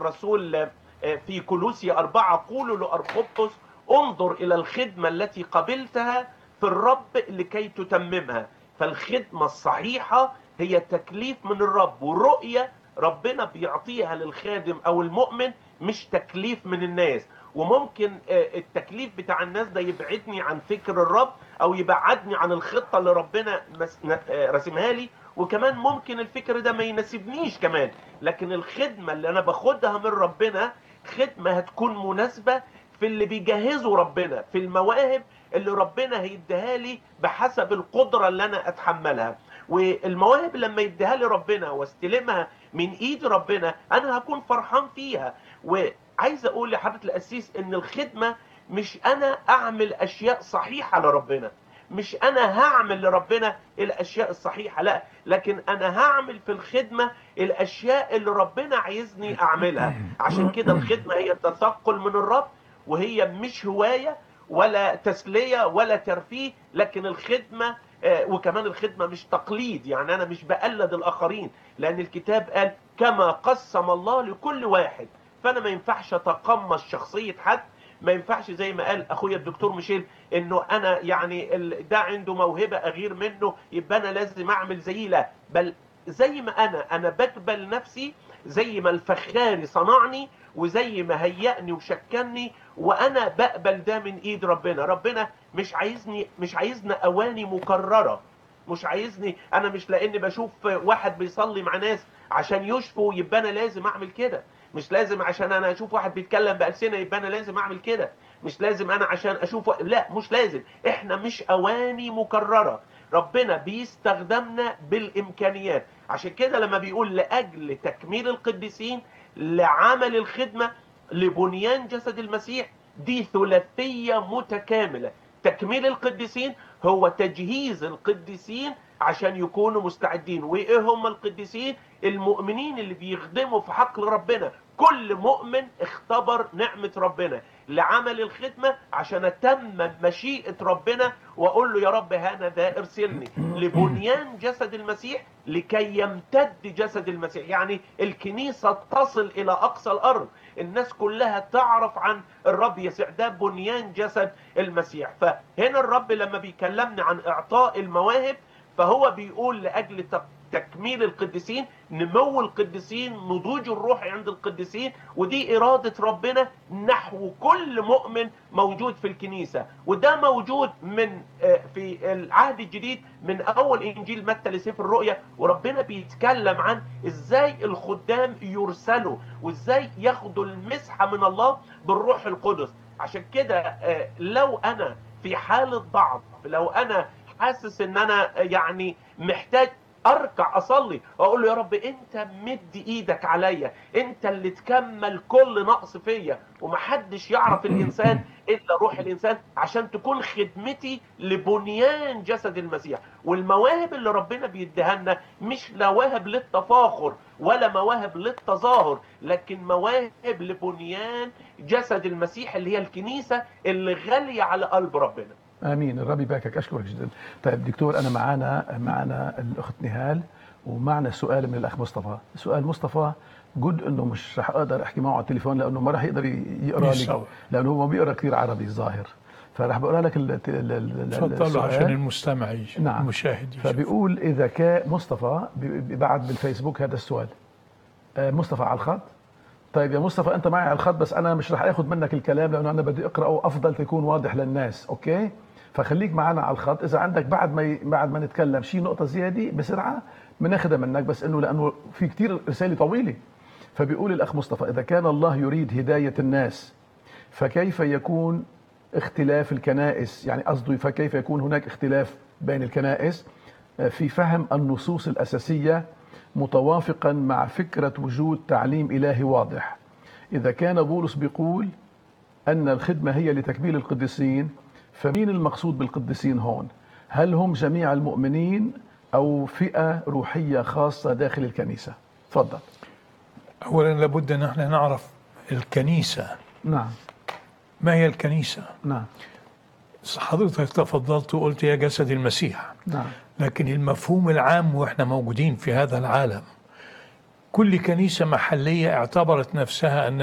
الرسول في كولوسي أربعة قولوا لأرخبطس انظر إلى الخدمة التي قبلتها في الرب لكي تتممها فالخدمة الصحيحة هي تكليف من الرب ورؤية ربنا بيعطيها للخادم أو المؤمن مش تكليف من الناس وممكن التكليف بتاع الناس ده يبعدني عن فكر الرب او يبعدني عن الخطة اللي ربنا رسمها لي وكمان ممكن الفكر ده ما يناسبنيش كمان لكن الخدمة اللي انا باخدها من ربنا خدمة هتكون مناسبة في اللي بيجهزه ربنا في المواهب اللي ربنا هيديها لي بحسب القدرة اللي انا اتحملها والمواهب لما يديها لي ربنا واستلمها من ايد ربنا انا هكون فرحان فيها وعايز اقول لحضرتك القسيس ان الخدمة مش انا اعمل اشياء صحيحة لربنا مش انا هعمل لربنا الاشياء الصحيحة لا لكن انا هعمل في الخدمة الاشياء اللي ربنا عايزني اعملها عشان كده الخدمة هي تثقل من الرب وهي مش هواية ولا تسلية ولا ترفيه لكن الخدمة وكمان الخدمة مش تقليد يعني أنا مش بقلد الآخرين لأن الكتاب قال كما قسم الله لكل واحد فأنا ما ينفعش أتقمص شخصية حد ما ينفعش زي ما قال أخويا الدكتور ميشيل إنه أنا يعني ده عنده موهبة أغير منه يبقى أنا لازم أعمل زيه لا بل زي ما أنا أنا بقبل نفسي زي ما الفخاري صنعني وزي ما هيأني وشكلني وانا بقبل ده من ايد ربنا ربنا مش عايزني مش عايزنا اواني مكرره مش عايزني انا مش لاني بشوف واحد بيصلي مع ناس عشان يشفوا يبقى انا لازم اعمل كده مش لازم عشان انا اشوف واحد بيتكلم بألسنة يبقى انا لازم اعمل كده مش لازم انا عشان اشوف لا مش لازم احنا مش اواني مكرره ربنا بيستخدمنا بالامكانيات عشان كده لما بيقول لاجل تكميل القديسين لعمل الخدمه لبنيان جسد المسيح دي ثلاثية متكاملة تكميل القديسين هو تجهيز القديسين عشان يكونوا مستعدين وايه هم القديسين المؤمنين اللي بيخدموا في حقل ربنا كل مؤمن اختبر نعمة ربنا لعمل الخدمة عشان اتمم مشيئة ربنا واقول له يا رب هانا ذا ارسلني لبنيان جسد المسيح لكي يمتد جسد المسيح يعني الكنيسة تصل الى اقصى الارض الناس كلها تعرف عن الرب يسوع ده بنيان جسد المسيح فهنا الرب لما بيكلمنا عن اعطاء المواهب فهو بيقول لاجل تكميل القديسين نمو القديسين نضوج الروح عند القديسين ودي إرادة ربنا نحو كل مؤمن موجود في الكنيسة وده موجود من في العهد الجديد من أول إنجيل متى لسفر الرؤيا وربنا بيتكلم عن إزاي الخدام يرسلوا وإزاي ياخدوا المسحة من الله بالروح القدس عشان كده لو أنا في حالة ضعف لو أنا حاسس ان انا يعني محتاج اركع اصلي واقول له يا رب انت مد ايدك عليا انت اللي تكمل كل نقص فيا ومحدش يعرف الانسان الا روح الانسان عشان تكون خدمتي لبنيان جسد المسيح والمواهب اللي ربنا بيديها لنا مش مواهب للتفاخر ولا مواهب للتظاهر لكن مواهب لبنيان جسد المسيح اللي هي الكنيسه اللي غاليه على قلب ربنا امين الرب يباركك اشكرك جدا طيب دكتور انا معانا معنا الاخت نهال ومعنا سؤال من الاخ مصطفى سؤال مصطفى جود انه مش رح اقدر احكي معه على التليفون لانه ما راح يقدر يقرا لي لانه هو ما بيقرا كثير عربي الظاهر فراح بقرا لك تفضلوا عشان المستمع نعم المشاهد يشوف. فبيقول اذا كان مصطفى بعت بالفيسبوك هذا السؤال مصطفى على الخط طيب يا مصطفى انت معي على الخط بس انا مش رح اخذ منك الكلام لانه انا بدي اقراه افضل تكون واضح للناس اوكي فخليك معنا على الخط اذا عندك بعد ما ي... بعد ما نتكلم شيء نقطه زياده بسرعه بناخذها منك بس انه لانه في كثير رساله طويله فبيقول الاخ مصطفى اذا كان الله يريد هدايه الناس فكيف يكون اختلاف الكنائس يعني قصده فكيف يكون هناك اختلاف بين الكنائس في فهم النصوص الاساسيه متوافقا مع فكره وجود تعليم الهي واضح اذا كان بولس بيقول ان الخدمه هي لتكميل القديسين فمين المقصود بالقديسين هون هل هم جميع المؤمنين أو فئة روحية خاصة داخل الكنيسة تفضل أولا لابد أن احنا نعرف الكنيسة نعم ما هي الكنيسة نعم حضرتك تفضلت وقلت يا جسد المسيح نعم لكن المفهوم العام وإحنا موجودين في هذا العالم كل كنيسة محلية اعتبرت نفسها أن